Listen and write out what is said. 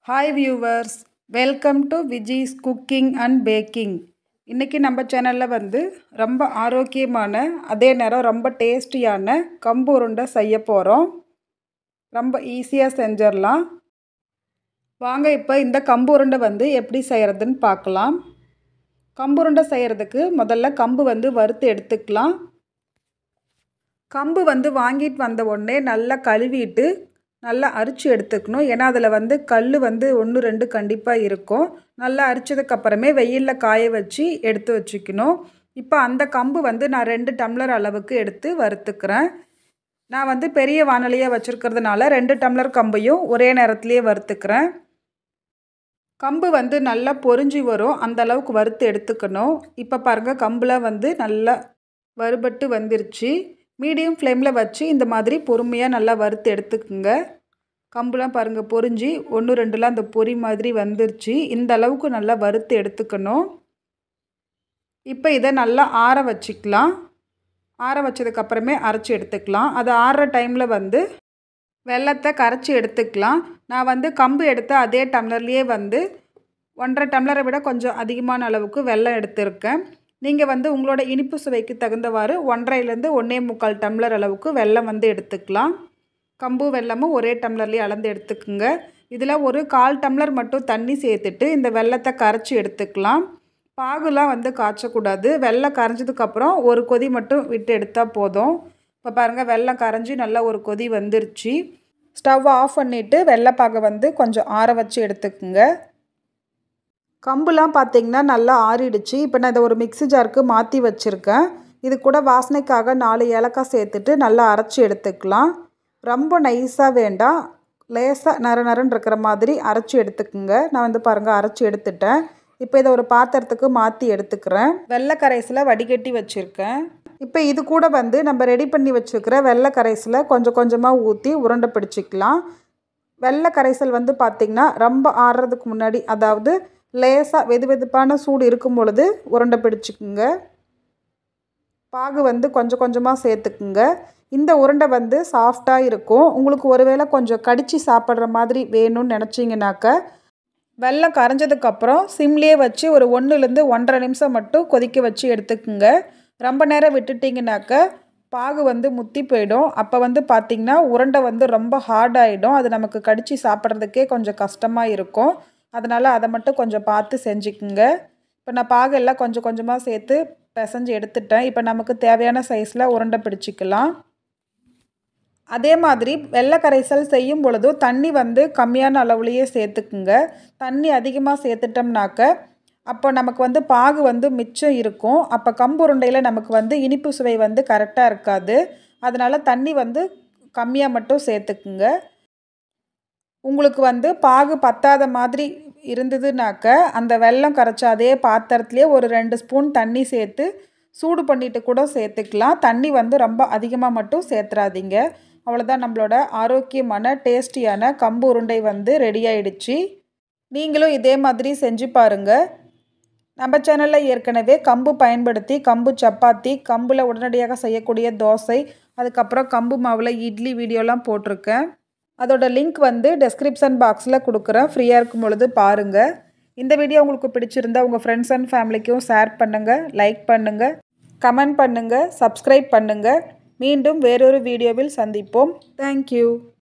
hi viewers welcome to Viji's cooking and baking இன்றைக்கி நம்ம சேனலில் வந்து ரொம்ப ஆரோக்கியமான அதே நேரம் ரொம்ப டேஸ்டியான கம்பு உருண்டை செய்ய போகிறோம் ரொம்ப ஈஸியாக செஞ்சிடலாம் வாங்க இப்போ இந்த கம்பு உருண்டை வந்து எப்படி செய்கிறதுன்னு பார்க்கலாம் கம்பு உருண்டை செய்கிறதுக்கு முதல்ல கம்பு வந்து வறுத்து எடுத்துக்கலாம் கம்பு வந்து வாங்கிட்டு வந்த உடனே நல்லா கழுவிட்டு நல்லா அரிச்சு எடுத்துக்கணும் ஏன்னா அதில் வந்து கல் வந்து ஒன்று ரெண்டு கண்டிப்பாக இருக்கும் நல்லா அரிச்சதுக்கப்புறமே வெயிலில் காய வச்சு எடுத்து வச்சுக்கணும் இப்போ அந்த கம்பு வந்து நான் ரெண்டு டம்ளர் அளவுக்கு எடுத்து வறுத்துக்கிறேன் நான் வந்து பெரிய வானலியாக வச்சுருக்கிறதுனால ரெண்டு டம்ளர் கம்பையும் ஒரே நேரத்துலேயே வறுத்துக்கிறேன் கம்பு வந்து நல்லா பொறிஞ்சி வரும் அந்த அளவுக்கு வறுத்து எடுத்துக்கணும் இப்போ பாருங்கள் கம்பில் வந்து நல்லா வறுபட்டு வந்துருச்சு மீடியம் ஃப்ளேமில் வச்சு இந்த மாதிரி பொறுமையாக நல்லா வறுத்து எடுத்துக்குங்க கம்புலாம் பாருங்கள் பொறிஞ்சி ஒன்று ரெண்டுலாம் அந்த பொறி மாதிரி வந்துருச்சு இந்த அளவுக்கு நல்லா வறுத்து எடுத்துக்கணும் இப்போ இதை நல்லா ஆற வச்சுக்கலாம் ஆற வச்சதுக்கப்புறமே அரைச்சி எடுத்துக்கலாம் அது ஆறுற டைமில் வந்து வெள்ளத்தை கரைச்சி எடுத்துக்கலாம் நான் வந்து கம்பு எடுத்த அதே டம்ளர்லேயே வந்து ஒன்றரை டம்ளரை விட கொஞ்சம் அதிகமான அளவுக்கு வெல்லம் எடுத்திருக்கேன் நீங்கள் வந்து உங்களோட இனிப்பு சுவைக்கு தகுந்தவாறு ஒன்றரைலேருந்து ஒன்றே முக்கால் டம்ளர் அளவுக்கு வெல்லம் வந்து எடுத்துக்கலாம் கம்பு வெல்லமும் ஒரே டம்ளர்லேயே அளந்து எடுத்துக்குங்க இதில் ஒரு கால் டம்ளர் மட்டும் தண்ணி சேர்த்துட்டு இந்த வெல்லத்தை கரைச்சி எடுத்துக்கலாம் பாகுலாம் வந்து காய்ச்சக்கூடாது வெள்ளம் கரைஞ்சதுக்கப்புறம் ஒரு கொதி மட்டும் விட்டு எடுத்தால் போதும் இப்போ பாருங்கள் வெள்ளம் கரைஞ்சி நல்லா ஒரு கொதி வந்துருச்சு ஸ்டவ் ஆஃப் பண்ணிவிட்டு வெள்ளைப்பாகை வந்து கொஞ்சம் ஆற வச்சு எடுத்துக்குங்க கம்புலாம் பார்த்திங்கன்னா நல்லா ஆறிடுச்சு இப்போ நான் இதை ஒரு மிக்ஸி ஜாருக்கு மாற்றி வச்சுருக்கேன் இது கூட வாசனைக்காக நாலு ஏலக்காய் சேர்த்துட்டு நல்லா அரைச்சி எடுத்துக்கலாம் ரொம்ப நைஸாக வேண்டாம் லேசாக நர நரன்னு இருக்கிற மாதிரி அரைச்சி எடுத்துக்குங்க நான் வந்து பாருங்கள் அரைச்சி எடுத்துட்டேன் இப்போ இதை ஒரு பாத்திரத்துக்கு மாற்றி எடுத்துக்கிறேன் வெள்ளை கரைசில் வடிகட்டி வச்சுருக்கேன் இப்போ இது கூட வந்து நம்ம ரெடி பண்ணி வச்சுருக்கிற வெள்ளை கரைசலை கொஞ்சம் கொஞ்சமாக ஊற்றி உருண்டை பிடிச்சிக்கலாம் வெள்ளை கரைசல் வந்து பார்த்திங்கன்னா ரொம்ப ஆறுறதுக்கு முன்னாடி அதாவது லேசாக வெது வெதுப்பான சூடு இருக்கும் பொழுது உருண்டை பிடிச்சிக்குங்க பாகு வந்து கொஞ்சம் கொஞ்சமாக சேர்த்துக்குங்க இந்த உருண்டை வந்து சாஃப்டாக இருக்கும் உங்களுக்கு ஒருவேளை கொஞ்சம் கடித்து சாப்பிட்ற மாதிரி வேணும்னு நினச்சிங்கனாக்க வெள்ளம் கரைஞ்சதுக்கப்புறம் சிம்லேயே வச்சு ஒரு ஒன்றுலேருந்து ஒன்றரை நிமிஷம் மட்டும் கொதிக்க வச்சு எடுத்துக்குங்க ரொம்ப நேரம் விட்டுட்டிங்கனாக்க பாகு வந்து முத்தி போயிடும் அப்போ வந்து பார்த்திங்கன்னா உருண்டை வந்து ரொம்ப ஹார்ட் ஆகிடும் அது நமக்கு கடித்து சாப்பிட்றதுக்கே கொஞ்சம் கஷ்டமாக இருக்கும் அதனால் அதை மட்டும் கொஞ்சம் பார்த்து செஞ்சுக்குங்க இப்போ நான் பாகு எல்லாம் கொஞ்சம் கொஞ்சமாக சேர்த்து பிசைஞ்சு எடுத்துட்டேன் இப்போ நமக்கு தேவையான சைஸில் உருண்டை பிடிச்சிக்கலாம் அதே மாதிரி வெள்ளை கரைசல் செய்யும் பொழுதும் தண்ணி வந்து கம்மியான அளவுலேயே சேர்த்துக்குங்க தண்ணி அதிகமாக சேர்த்துட்டோம்னாக்க அப்போ நமக்கு வந்து பாகு வந்து மிச்சம் இருக்கும் அப்போ கம்பு உருண்டையில் நமக்கு வந்து இனிப்பு சுவை வந்து கரெக்டாக இருக்காது அதனால் தண்ணி வந்து கம்மியாக மட்டும் சேர்த்துக்குங்க உங்களுக்கு வந்து பாகு பத்தாத மாதிரி இருந்ததுனாக்க அந்த வெல்லம் கரைச்ச அதே பாத்திரத்துலேயே ஒரு ரெண்டு ஸ்பூன் தண்ணி சேர்த்து சூடு பண்ணிவிட்டு கூட சேர்த்துக்கலாம் தண்ணி வந்து ரொம்ப அதிகமாக மட்டும் சேர்த்துறாதீங்க அவ்வளோதான் நம்மளோட ஆரோக்கியமான டேஸ்டியான கம்பு உருண்டை வந்து ரெடி ஆயிடுச்சு நீங்களும் இதே மாதிரி செஞ்சு பாருங்கள் நம்ம சேனலில் ஏற்கனவே கம்பு பயன்படுத்தி கம்பு சப்பாத்தி கம்பில் உடனடியாக செய்யக்கூடிய தோசை அதுக்கப்புறம் கம்பு மாவில் இட்லி வீடியோலாம் போட்டிருக்கேன் அதோட லிங்க் வந்து டெஸ்கிரிப்ஷன் பாக்ஸில் கொடுக்குறேன் ஃப்ரீயாக இருக்கும் பொழுது பாருங்கள் இந்த வீடியோ உங்களுக்கு பிடிச்சிருந்தா உங்கள் ஃப்ரெண்ட்ஸ் அண்ட் ஃபேமிலிக்கும் ஷேர் பண்ணுங்கள் லைக் பண்ணுங்கள் கமெண்ட் பண்ணுங்கள் சப்ஸ்கிரைப் பண்ணுங்கள் மீண்டும் வேறொரு வீடியோவில் சந்திப்போம் தேங்க்யூ